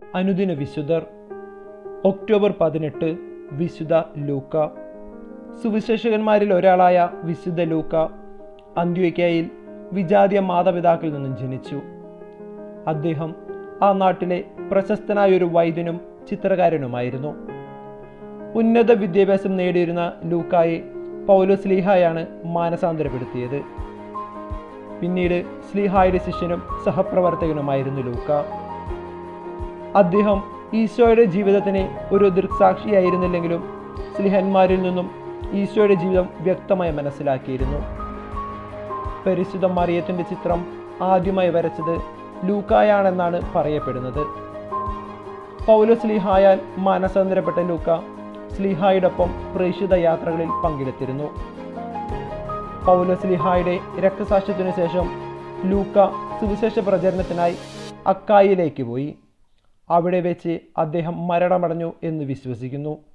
അനുദിന വിശുദ്ധർ ഒക്ടോബർ പതിനെട്ട് വിശുദ്ധ ലൂക്ക സുവിശേഷകന്മാരിൽ ഒരാളായ വിശുദ്ധ ലൂക്ക അന്ത്യോയ്ക്കയിൽ വിജാതീയ മാതാപിതാക്കളിൽ നിന്നും ജനിച്ചു അദ്ദേഹം ആ നാട്ടിലെ പ്രശസ്തനായ ഒരു വൈദ്യനും ചിത്രകാരനുമായിരുന്നു ഉന്നത വിദ്യാഭ്യാസം നേടിയിരുന്ന ലൂക്കായെ പൗലോ സ്ലീഹായാണ് മാനസാന്തരപ്പെടുത്തിയത് പിന്നീട് സ്ലീഹായുടെ ശിഷ്യനും സഹപ്രവർത്തകനുമായിരുന്നു ലൂക്ക അദ്ദേഹം ഈശോയുടെ ജീവിതത്തിന് ഒരു ദൃക്സാക്ഷിയായിരുന്നില്ലെങ്കിലും സ്ലിഹന്മാരിൽ നിന്നും ഈശോയുടെ ജീവിതം വ്യക്തമായി മനസ്സിലാക്കിയിരുന്നു പരിശുദ്ധ മറിയത്തിന്റെ ചിത്രം ആദ്യമായി വരച്ചത് ലൂക്കായാണെന്നാണ് പറയപ്പെടുന്നത് പൗലോ സ്ലീഹായാൽ മാനസാന്തരപ്പെട്ട ലൂക്ക സ്ലീഹായോടൊപ്പം പ്രേക്ഷിത യാത്രകളിൽ പങ്കെടുത്തിരുന്നു പൗലോ സ്ലീഹായുടെ രക്തസാക്ഷ്യത്തിനു ശേഷം ലൂക്ക സുവിശേഷ പ്രചരണത്തിനായി അക്കായിലേക്ക് പോയി അവിടെ വെച്ച് അദ്ദേഹം മരണമടഞ്ഞു എന്ന് വിശ്വസിക്കുന്നു